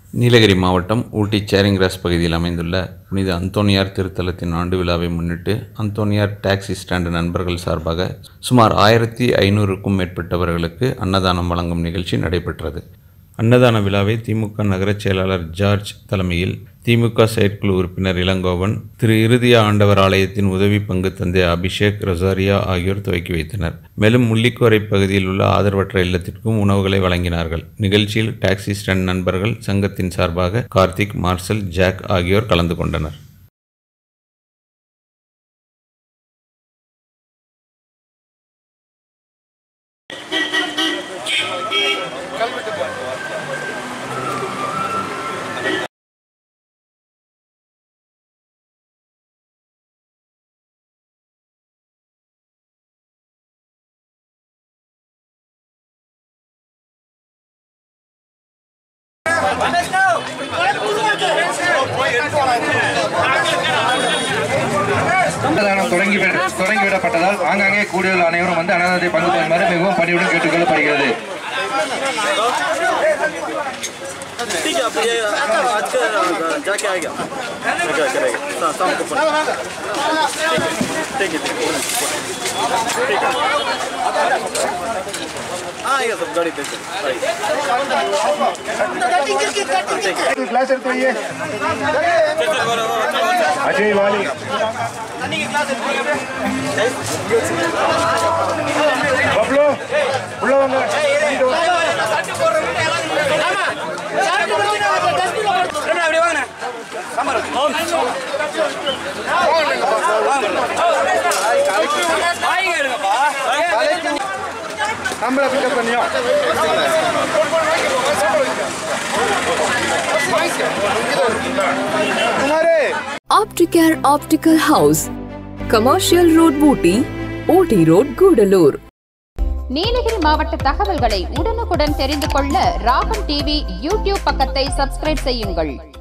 நீலகிரி மாவட்டம் ஊட்டி சேரிங் கிராஸ் பகுதியில் அமைந்துள்ள புனித அந்தோனியார் திருத்தலத்தின் ஆண்டு விழாவை முன்னிட்டு அந்தோனியார் டாக்ஸி ஸ்டாண்டு நண்பர்கள் சார்பாக சுமார் ஆயிரத்தி ஐநூறுக்கும் மேற்பட்டவர்களுக்கு அன்னதானம் வழங்கும் நிகழ்ச்சி நடைபெற்றது அன்னதான விழாவை திமுக நகரச் செயலாளர் ஜார்ஜ் தலைமையில் திமுக செயற்குழு உறுப்பினர் இளங்கோவன் திரு இறுதியா ஆண்டவர் ஆலயத்தின் உதவி பங்கு தந்தை அபிஷேக் ரொசாரியா ஆகியோர் துவக்கி வைத்தனர் மேலும் முள்ளிக்கோரை பகுதியில் உள்ள ஆதரவற்ற இல்லத்திற்கும் உணவுகளை வழங்கினார்கள் நிகழ்ச்சியில் டாக்ஸி ஸ்டாண்ட் நண்பர்கள் சங்கத்தின் சார்பாக கார்த்திக் மார்சல் ஜாக் ஆகியோர் கலந்து கொண்டனர் அன்னதானம் தொடங்கி தொடங்கிவிடப்பட்டதால் ஆங்காங்கே கூடியுள்ள அனைவரும் வந்து அன்னதானத்தை பங்கு கொள்ளுமாறு மிகவும் பணியுடன் கேட்டுக்கொள்ளப்படுகிறது ठीक है आप ये आज का जाके आएगा जाके करेगा शा- शाम को फोन ठीक है ठीक है ठीक है हाँ आएगा सब गाड़ी पे से आएगा கிளாஸ் எடுத்து வையே அஜய் வாலி பப்ளு உள்ள வாங்க நம்மள பிக்கப் பண்ணியும் Opticare Optical House, Commercial Road Booty, OT Road, Gudalur. Nilgiri மாவட்ட தகவல்களை உடனுக்குடன் தெரிந்து கொள்ள ராகம் டிவி யூடியூப் பக்கத்தை சப்ஸ்கிரைப் செய்யுங்கள்